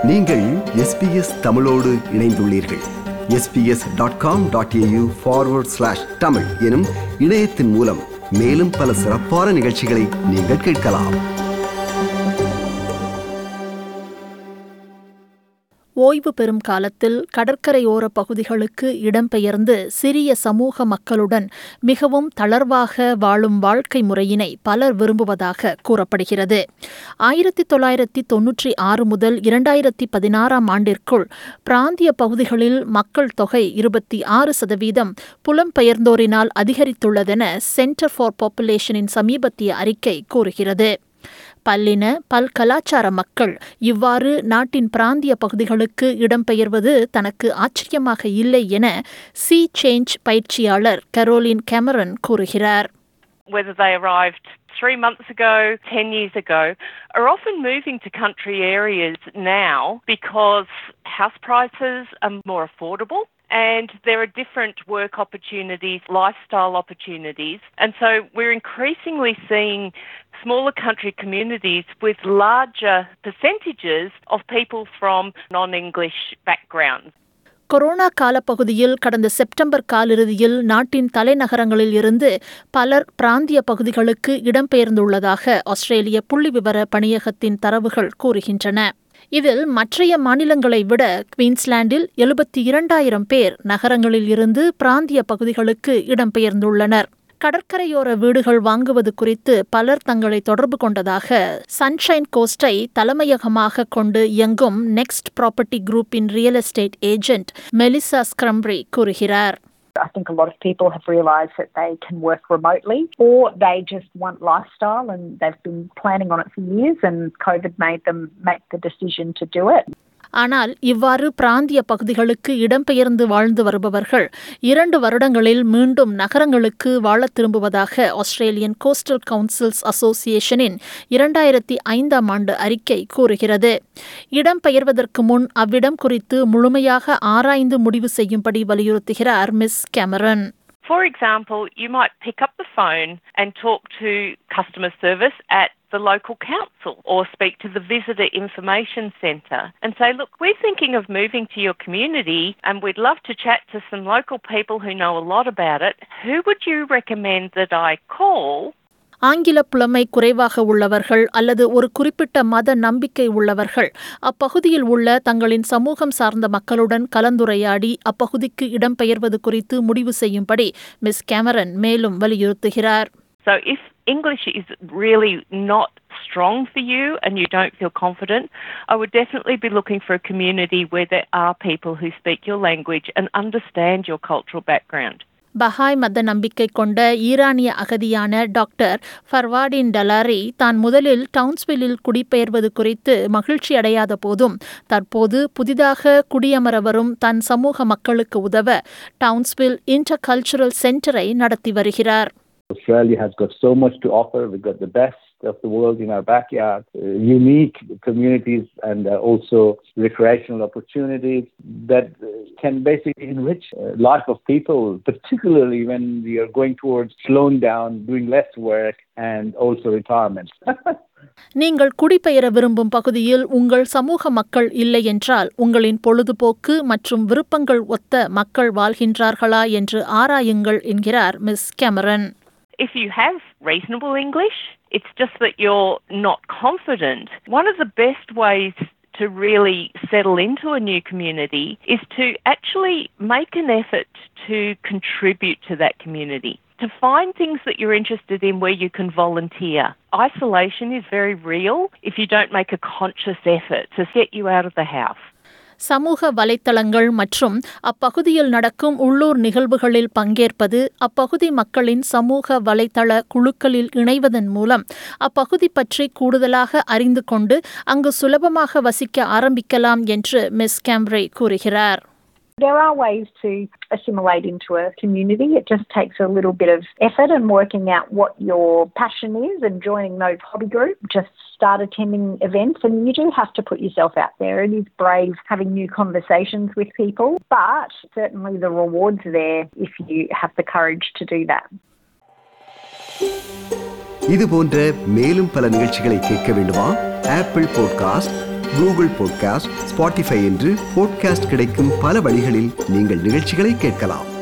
நீங்கள் எஸ்பிஎஸ் தமிழோடு இணைந்துள்ளீர்கள் SBS dot com dot AU forward slash Tamil எனும் இணையத்தின் மூலம் மேலும் பல சிறப்பான நிகழ்ச்சிகளை நீங்கள் கேட்கலாம் ஓய்வு பெறும் காலத்தில் கடற்கரையோர பகுதிகளுக்கு இடம்பெயர்ந்து சிறிய சமூக மக்களுடன் மிகவும் தளர்வாக வாழும் வாழ்க்கை முறையினை பலர் விரும்புவதாக கூறப்படுகிறது ஆயிரத்தி தொள்ளாயிரத்தி தொன்னூற்றி ஆறு முதல் இரண்டாயிரத்தி பதினாறாம் ஆண்டிற்குள் பிராந்திய பகுதிகளில் மக்கள் தொகை இருபத்தி ஆறு சதவீதம் புலம்பெயர்ந்தோரினால் அதிகரித்துள்ளதென சென்டர் ஃபார் பாப்புலேஷனின் சமீபத்திய அறிக்கை கூறுகிறது பல்லின பல்கலாச்சார மக்கள் இவ்வாறு நாட்டின் பிராந்திய பகுதிகளுக்கு இடம்பெயர்வது தனக்கு ஆச்சரியமாக இல்லை என சி சேஞ்ச் பயிற்சியாளர் கரோலின் கேமரன் கூறுகிறார் whether they arrived three months ago, 10 years ago, are often moving to country areas now because house prices are more affordable and there are different work opportunities, lifestyle opportunities. And so we're increasingly seeing smaller country communities with larger percentages of people from non-English backgrounds. Corona காலப்பகுதியில் கடந்த September காலிறுதியில் நாட்டின் தலைநகரங்களில் இருந்து பலர் பிராந்திய பகுதிகளுக்கு இடம்பெயர்ந்துள்ளதாக ஆஸ்திரேலிய புள்ளிவிவர பணியகத்தின் தரவுகள் கூறுகின்றன இதில் மற்றைய மாநிலங்களை விட குவீன்ஸ்லாண்டில் எழுபத்தி இரண்டாயிரம் பேர் நகரங்களில் இருந்து பிராந்திய பகுதிகளுக்கு இடம்பெயர்ந்துள்ளனர் கடற்கரையோர வீடுகள் வாங்குவது குறித்து பலர் தங்களை தொடர்பு கொண்டதாக சன்ஷைன் கோஸ்டை தலைமையகமாக கொண்டு இயங்கும் நெக்ஸ்ட் ப்ராப்பர்ட்டி குரூப்பின் ரியல் எஸ்டேட் ஏஜென்ட் மெலிசா ஸ்க்ரம்ப்ரி கூறுகிறார் I think a lot of people have realised that they can work remotely or they just want lifestyle and they've been planning on it for years and COVID made them make the decision to do it. ஆனால் இவ்வாறு பிராந்திய பகுதிகளுக்கு இடம்பெயர்ந்து வாழ்ந்து வருபவர்கள் இரண்டு வருடங்களில் மீண்டும் நகரங்களுக்கு வாழத் திரும்புவதாக ஆஸ்திரேலியன் கோஸ்டல் கவுன்சில்ஸ் அசோசியேஷனின் இரண்டாயிரத்தி ஐந்தாம் ஆண்டு அறிக்கை கூறுகிறது இடம்பெயர்வதற்கு முன் அவ்விடம் குறித்து முழுமையாக ஆராய்ந்து முடிவு செய்யும்படி வலியுறுத்துகிறார் Ms Cameron For example, you might pick up the phone and talk to customer service at the local council or speak to the visitor information centre and say, look, we're thinking of moving to your community and we'd love to chat to some local people who know a lot about it. Who would you recommend that I call ஆங்கில புலமை குறைவாக உள்ளவர்கள் அல்லது ஒரு குறிப்பிட்ட மத நம்பிக்கை உள்ளவர்கள் அப்பகுதியில் உள்ள தங்களின் சமூகம் சார்ந்த மக்களுடன் கலந்துரையாடி அப்பகுதிக்கு இடம்பெயர்வது குறித்து முடிவு செய்யும்படி மிஸ் கேமரன் மேலும் வலியுறுத்துகிறார் So if English is really not strong for you and you don't feel confident, I would definitely be looking for a community where there are people who speak your language and understand your cultural background. பஹாய் மத நம்பிக்கை கொண்ட ஈரானிய அகதியான doctor ஃபர்வாடின் டலாரி தான் முதலில் டவுன்ஸ்வில்லில் குடிபெயர்வது குறித்து மகிழ்ச்சி அடையாத போதும் தற்போது புதிதாக குடியமர வரும் தன் சமூக மக்களுக்கு உதவ டவுன்ஸ்வில் இன்டர் கல்ச்சுரல் சென்டரை நடத்தி வருகிறார் Australia has got so much to offer. We've got the best of the world in our backyard, uh, unique communities and uh, also recreational opportunities that uh, can basically enrich uh, life of people, particularly when we are going towards slowing down, doing less work, and also retirement. நீங்கள் குடிபெயர விரும்பும் பகுதியில் உங்கள் சமூக மக்கள் இல்லை என்றால் உங்களின் பொழுதுபோக்கு மற்றும் விருப்பங்கள் ஒத்த மக்கள் வாழ்கின்றார்களா என்று ஆராயுங்கள் என்கிறார் Ms Cameron If you have reasonable English, it's just that you're not confident. One of the best ways to really settle into a new community is to actually make an effort to contribute to that community. To find things that you're interested in where you can volunteer. Isolation is very real if you don't make a conscious effort to get you out of the house. சமூக வலைத்தளங்கள் மற்றும் அப்பகுதியில் நடக்கும் உள்ளூர் நிகழ்வுகளில் பங்கேற்பது அப்பகுதி மக்களின் சமூக வலைத்தள குழுக்களில் இணைவதன் மூலம் அப்பகுதி பற்றி கூடுதலாக அறிந்து கொண்டு அங்கு சுலபமாக வசிக்க ஆரம்பிக்கலாம் என்று மிஸ் கேம்ப்ரே கூறுகிறார் There are ways to assimilate into a community. It just takes a little bit of effort and working out what your passion is and joining those hobby groups. Just start attending events and you do have to put yourself out there. It is brave having new conversations with people, but certainly the rewards are there if you have the courage to do that. இது போன்ற மேலும் பல நிகழ்ச்சிகளை கேட்க வேண்டுமா Apple podcast Google podcast Spotify என்று podcast கிடைக்கும் பல வழிகளில் நீங்கள் நிகழ்ச்சிகளை கேட்கலாம்